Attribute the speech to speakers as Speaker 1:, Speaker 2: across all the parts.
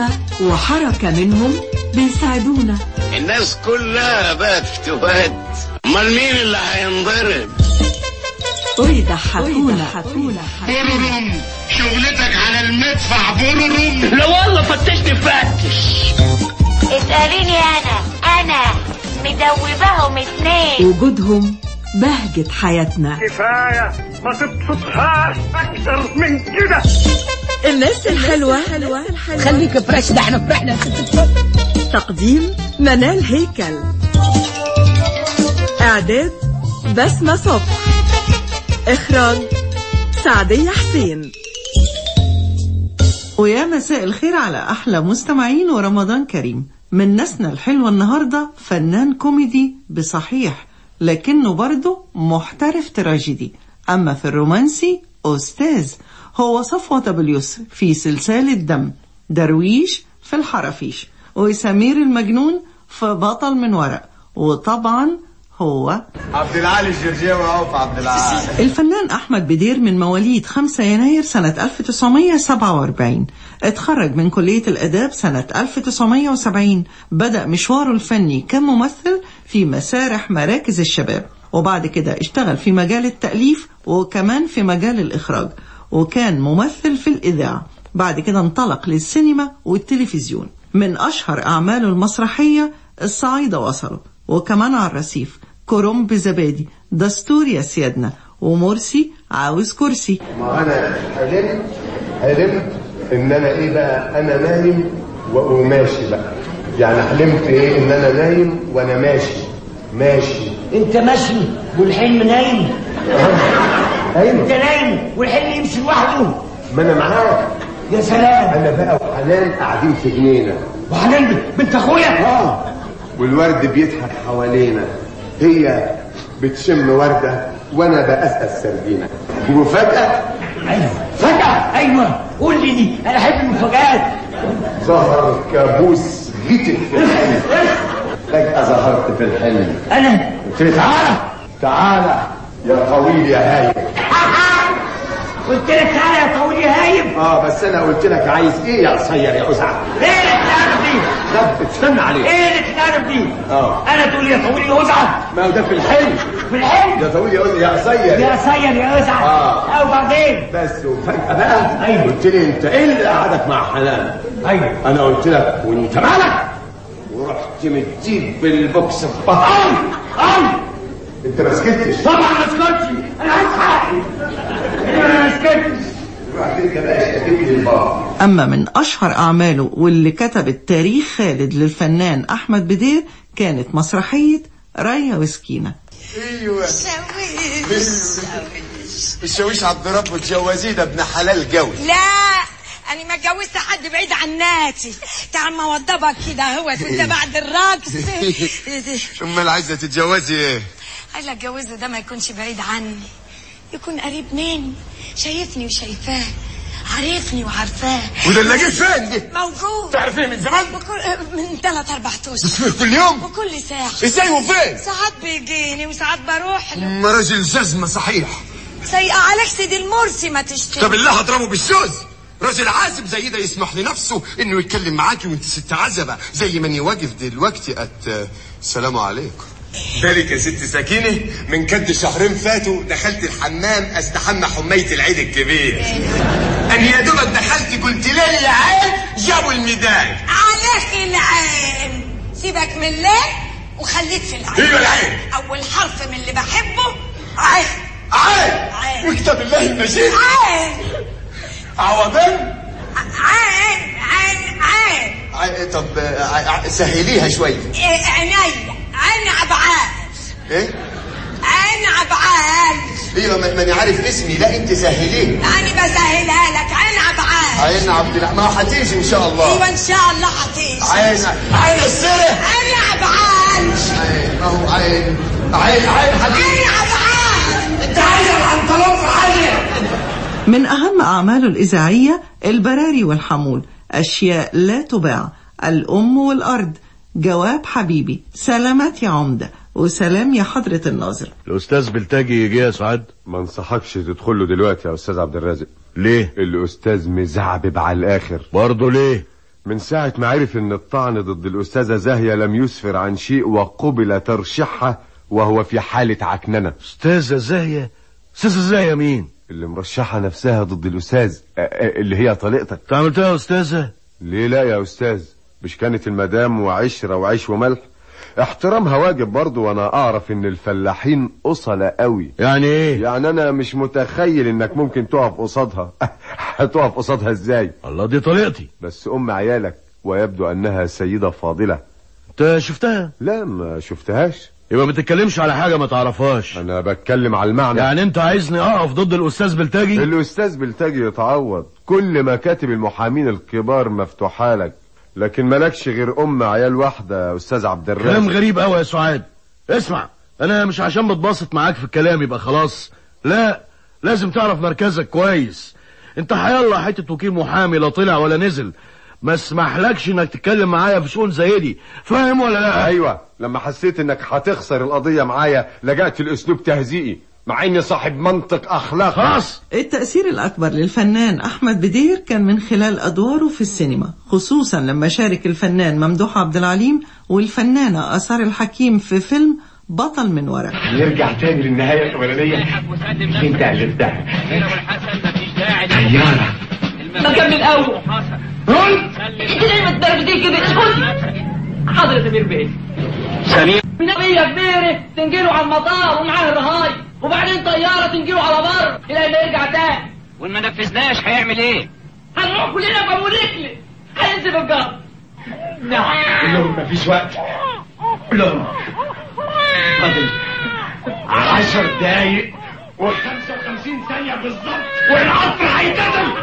Speaker 1: كلمة وحركة منهم بيساعدونا
Speaker 2: الناس كلها بقت فتوات امال مين اللي هينضرب
Speaker 1: ويضحكونا
Speaker 2: بررم شغلتك على المدفع بررم
Speaker 3: لا والله فتشني فتش
Speaker 4: اسأليني أنا أنا مدوباهم اتنين
Speaker 1: وجودهم بهجة حياتنا
Speaker 5: كفاية ما تبسطهاش أكتر من كده
Speaker 1: الناس الحلوة
Speaker 3: خليك فريش ده احنا فرحنا
Speaker 1: تقديم منال هيكل إعداد بسمة صبح إخراج سعدية حسين
Speaker 6: ويا مساء الخير على أحلى مستمعين ورمضان كريم من ناسنا الحلوة النهاردة فنان كوميدي بصحيح لكنه برضه محترف تراجيدي أما في الرومانسي أستاذ هو صفوة باليسر في سلسال الدم درويش في الحرافيش وسمير المجنون في بطل من ورق وطبعا هو
Speaker 7: عبد العالي الجرجاوي اهو في عبد العالي
Speaker 6: الفنان أحمد بدير من مواليد 5 يناير سنة 1947 اتخرج من كلية الآداب سنة 1970 بدأ مشواره الفني كممثل في مسارح مراكز الشباب وبعد كده اشتغل في مجال التأليف وكمان في مجال الإخراج وكان ممثل في الإذاعة بعد كده انطلق للسينما والتلفزيون من أشهر أعماله المسرحية الصعايدة وصلوا وكمان على الرصيف كرنب زبادي دستور يا سيادنا ومرسي عاوز كرسي
Speaker 7: ما انا حلمت حلمت ان انا ايه بقى انا نايم وماشي بقى يعني حلمت ايه ان انا نايم وانا ماشي ماشي
Speaker 3: انت ماشي والحلم نايم انت
Speaker 7: ايوه
Speaker 3: نايم والحلم يمشي لوحده
Speaker 7: ما انا معاك
Speaker 3: يا سلام
Speaker 7: انا بقى وحنان قاعدين في جنينه
Speaker 3: وحنان بنت اخويا
Speaker 7: اه والورد بيضحك حوالينا هي بتشم ورده وانا بأسأل سردينه وفجأة
Speaker 3: ايوه فجأة ايوه قول لي دي انا احب المفاجآت
Speaker 7: ظهر كابوس غتت في الحلم فجأة ظهرت في الحلم
Speaker 3: انا
Speaker 7: قلت له تعالى تعالى يا طويل يا هايب
Speaker 3: قلت لك تعالى يا طويل يا هايب
Speaker 7: اه بس انا قلت لك عايز ايه يا قصير يا قزعه
Speaker 3: ايه اللي تتعرف دي
Speaker 7: طب استنى عليه
Speaker 3: ايه اللي تتعرف دي
Speaker 7: اه.
Speaker 3: انا تقول لي يا طويل يا وزعه
Speaker 7: ما هو ده في الحلم
Speaker 3: في الحلم
Speaker 7: يا طويل يا قزعه يا قصير
Speaker 3: يا سير يا وزعه
Speaker 7: اه.
Speaker 3: او بعدين
Speaker 7: بس وفجأة بقى
Speaker 3: ايوه.
Speaker 7: قلت لي انت ايه اللي قعدك مع حنان
Speaker 3: ايوه
Speaker 7: انا قلت لك وانت مالك ورحت مديك بالبوكس في بطن
Speaker 3: ام
Speaker 7: انت ما سكتش
Speaker 3: طبعا ما اسكتش انا عايز حقي انا ما اسكتش
Speaker 7: رحت انت بقى اشتكيت للبابا
Speaker 6: أما من أشهر أعماله واللي كتبت تاريخ خالد للفنان أحمد بدير كانت مسرحية ريا وسكينة
Speaker 7: ايوه الشاويش عبد رب وتجوزيه ده ابن حلال قوي
Speaker 8: لا انا ما اتجوزت حد بعيد عن ناسي تعال ما وضبك كده هو وانت بعد الرقص
Speaker 7: امال عايزه تتجوزي ايه
Speaker 8: عايز اتجوزه ده ما يكونش بعيد عني يكون قريب مني شايفني وشايفاه عارفني وعارفاه
Speaker 7: وده اللي جه فين ده
Speaker 8: موجود
Speaker 7: تعرفيه من زمان
Speaker 8: وكل من ثلاث اربع اشهر
Speaker 7: كل يوم
Speaker 8: وكل ساعه
Speaker 7: ازاي وفين
Speaker 8: ساعات بيجيني وساعات بروح له
Speaker 7: ما راجل جزمه صحيح
Speaker 8: سايقه عليك سيدي المرسي ما تشتري
Speaker 7: طب الله هضربه بالشوز راجل عازب زي ده يسمح لنفسه انه يتكلم معاكي وانت ست عزبه زي من يواقف دلوقتي ات السلام عليكم بالك يا ست سكينة من كد شهرين فاتوا دخلت الحمام استحمى حمية العيد الكبير أنا يا دوبك دخلت قلت لي يا عين جابوا الميدان
Speaker 8: عليك العين سيبك من الليل وخليك في العين
Speaker 7: ايوه العين
Speaker 8: اول حرف من اللي بحبه عين
Speaker 7: عين
Speaker 8: عين.
Speaker 7: وكتاب الله المجيد
Speaker 8: عين
Speaker 7: عوضان
Speaker 8: عين عين عين
Speaker 7: عين طب ع- ع- سهليها شوية
Speaker 8: إيه، عيني عين عبعال
Speaker 7: ايه
Speaker 8: عين عبعال
Speaker 7: ايوه ما ما انا عارف اسمي لا انت سهليه
Speaker 8: انا بسهلها لك عين عبعال
Speaker 7: عين عبد الع- ما هتيجي ان شاء الله
Speaker 8: ايوه ان شاء الله هتيجي
Speaker 7: عين عين السره
Speaker 8: عين عبعال
Speaker 7: عين ما هو عين عين عين حبيبي
Speaker 8: عين عبعال
Speaker 3: انت عايز العنطلون في حاجه
Speaker 6: من أهم أعماله الإذاعية البراري والحمول أشياء لا تباع الأم والأرض جواب حبيبي سلامات يا عمدة وسلام يا حضرة الناظر
Speaker 9: الأستاذ بلتاجي يجي يا سعاد
Speaker 10: ما انصحكش تدخل له دلوقتي يا استاذ عبد الرازق
Speaker 9: ليه؟
Speaker 10: الاستاذ مزعبب على الاخر
Speaker 9: برضه ليه؟
Speaker 7: من ساعة ما عرف ان الطعن ضد الأستاذة زاهية لم يسفر عن شيء وقبل ترشيحها وهو في حالة عكننة
Speaker 9: استاذة زاهية استاذة زاهية مين
Speaker 7: اللي مرشحة نفسها ضد الأستاذ أ- أ- اللي هي طليقتك
Speaker 9: انت عملتها يا استاذة
Speaker 7: ليه لا يا أستاذ مش كانت المدام وعشرة وعيش وملح احترامها واجب برضو وانا اعرف ان الفلاحين اصلة قوي
Speaker 9: يعني ايه
Speaker 7: يعني انا مش متخيل انك ممكن تقف قصادها هتقف قصادها ازاي
Speaker 9: الله دي طريقتي
Speaker 7: بس ام عيالك ويبدو انها سيدة فاضلة
Speaker 9: انت شفتها
Speaker 7: لا ما شفتهاش
Speaker 9: يبقى ما تتكلمش على حاجة ما تعرفهاش
Speaker 7: انا بتكلم على المعنى
Speaker 9: يعني انت عايزني اقف ضد الاستاذ بلتاجي
Speaker 7: الاستاذ بلتاجي يتعوض كل مكاتب المحامين الكبار مفتوحة لك لكن مالكش غير ام عيال واحدة يا استاذ عبد
Speaker 9: كلام
Speaker 7: الرازق
Speaker 9: غريب قوي يا سعاد اسمع انا مش عشان بتباسط معاك في الكلام يبقى خلاص لا لازم تعرف مركزك كويس انت حيالله حته وكيل محامي لا طلع ولا نزل ما اسمحلكش انك تتكلم معايا في شؤون زي دي فاهم ولا لا
Speaker 7: ايوه لما حسيت انك هتخسر القضية معايا لجأت لاسلوب تهزيئي مع اني صاحب منطق اخلاق
Speaker 9: خلاص
Speaker 6: التأثير الأكبر للفنان أحمد بدير كان من خلال أدواره في السينما خصوصا لما شارك الفنان ممدوح عبد العليم والفنانة آثار الحكيم في فيلم بطل من ورق
Speaker 3: نرجع تاني للنهاية الأولانية انت ألفتها طيارة
Speaker 10: ما كان من الاول
Speaker 3: رول
Speaker 10: انت ليه ما تدربتيش كده اسكت حاضر يا سمير بيه
Speaker 3: سمير
Speaker 10: نبيه كبيره تنجله على المطار ومعاه الرهاي وبعدين طياره تنجله على بر الى ما يرجع تاني
Speaker 3: وإن ما نفذناش هيعمل إيه؟
Speaker 10: هنروح كلنا ابو رجلي هينزل الجار
Speaker 3: قول لهم مفيش وقت قول لهم فاضل عشر دقايق و55 ثانية بالظبط والعصر هيتقدم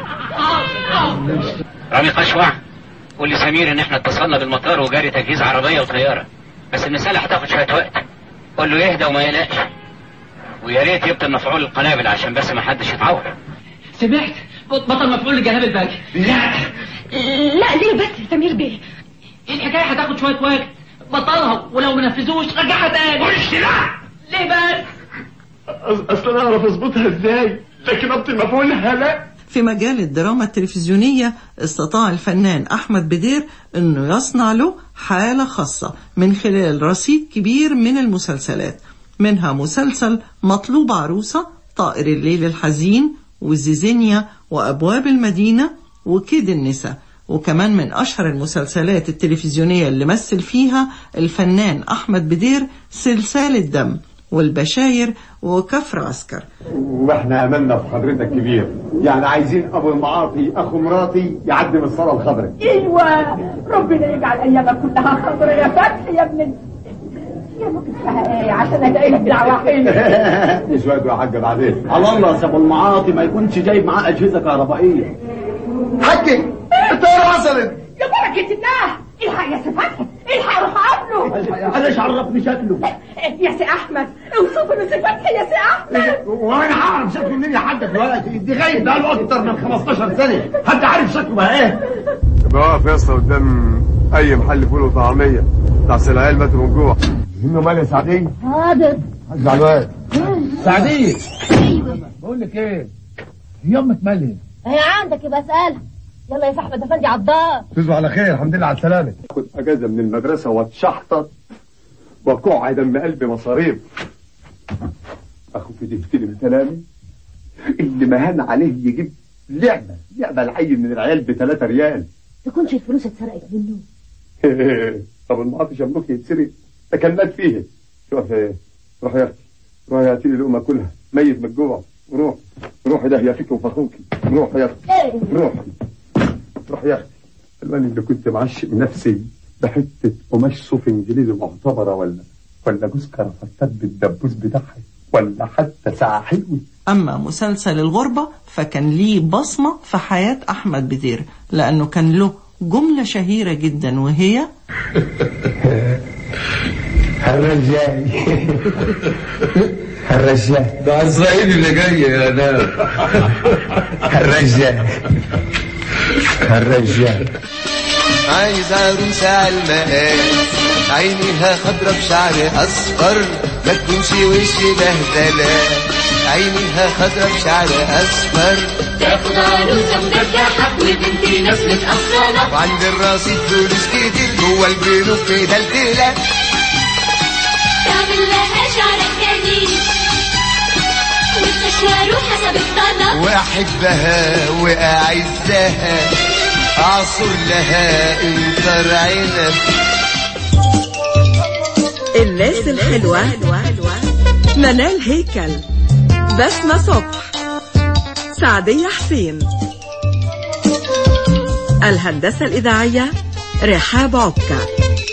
Speaker 11: رامي قشوع قول لسمير ان احنا اتصلنا بالمطار وجاري تجهيز عربية وطيارة بس المسألة هتاخد شوية وقت قول له يهدى وما يقلقش ويا ريت يبطل مفعول القنابل عشان بس ما حدش يتعور
Speaker 10: سمعت بطل مفعول للجناب الباقي
Speaker 3: لا
Speaker 8: لا ليه بس يا سمير بيه
Speaker 10: الحكايه هتاخد شويه وقت بطلها ولو ما نفذوش رجعها تاني
Speaker 3: قولش لا
Speaker 10: ليه بس
Speaker 3: اصل انا اعرف اظبطها ازاي لكن ابطل مفعولها لا
Speaker 6: في مجال الدراما التلفزيونية استطاع الفنان أحمد بدير أنه يصنع له حالة خاصة من خلال رصيد كبير من المسلسلات منها مسلسل مطلوب عروسة طائر الليل الحزين وزيزينيا وأبواب المدينة وكيد النساء وكمان من أشهر المسلسلات التلفزيونية اللي مثل فيها الفنان أحمد بدير سلسال الدم والبشاير وكفر عسكر
Speaker 12: واحنا املنا في حضرتك كبير يعني عايزين ابو المعاطي اخو مراتي يعدي من الصلاه الخضراء
Speaker 13: ايوه ربنا يجعل ايامك كلها خضرا يا فتح يا ابن يا ما اسمها ايه عشان ادعي لك بالعواقب
Speaker 12: شويه يا حاج بعدين
Speaker 14: على الله يا ابو المعاطي ما يكونش جايب معاه اجهزه كهربائيه
Speaker 12: حاجي الطياره وصلت
Speaker 13: يا بركة الله الحق يا سي فتحي الحق روح قبله
Speaker 14: انا ايش عرفني شكله
Speaker 13: يا سي احمد اوصف له سي فتحي يا سي احمد
Speaker 12: وانا هعرف شكله منين يا حاج دلوقتي دي غايب بقاله اكتر من 15 سنه حد عارف شكله بقى ايه
Speaker 7: بقى واقف يا اسطى قدام اي محل فول وطعميه بتاع العيال ماتوا من جوع
Speaker 12: منه مال يا سعدين
Speaker 13: حاضر
Speaker 12: حاج علوان
Speaker 14: سعديه بقول لك ايه هي امك ماليه
Speaker 13: هي عندك يبقى اسالها يلا يا صاحبي افندي عضار
Speaker 12: تصبح على خير الحمد لله على السلامه كنت اجازه من المدرسه واتشحطط وقع دم قلبي مصاريف اخوك دي استلم كلامي اللي مهان عليه يجيب لعبه لعبه العيل من العيال ب 3 ريال
Speaker 13: تكونش الفلوس اتسرقت منه
Speaker 12: طب المعاطي شملوك يتسرق ده كان مات فيه روح روح يا اختي روح يا اختي لقمه كلها ميت من الجوع روح روح ده يا فيك وفخوكي روح يا اختي روح روح يا اختي الوان اللي كنت معشق نفسي بحته قماش صوف انجليزي معتبره ولا ولا جوز كرافتات بالدبوس بتاعها ولا حتى ساعه حلوه
Speaker 6: أما مسلسل الغربة فكان ليه بصمة في حياة أحمد بدير لأنه كان له جملة شهيرة جدا وهي
Speaker 12: الرجاي الرجاي
Speaker 15: ده عزرائيل اللي جاي يا نام
Speaker 12: الرجاي الرجاي
Speaker 16: عايز عروسة على المقام عينيها خضرة بشعر أصفر ما تكونش وش بهدلة عينيها خضرة بشعر أصفر
Speaker 17: تاخد عروسة مدردحة وبنتي ناس متأصلة
Speaker 16: وعند الرصيد فلوس كتير جوه البنوك مدلدلة
Speaker 17: تعمل لها شعرك جميل والتشوار حسب الطلب
Speaker 16: واحبها واعزها اعصر لها انطر عنب
Speaker 1: الناس الحلوة منال هيكل بسمة صبح سعدية حسين الهندسة الإذاعية رحاب عكا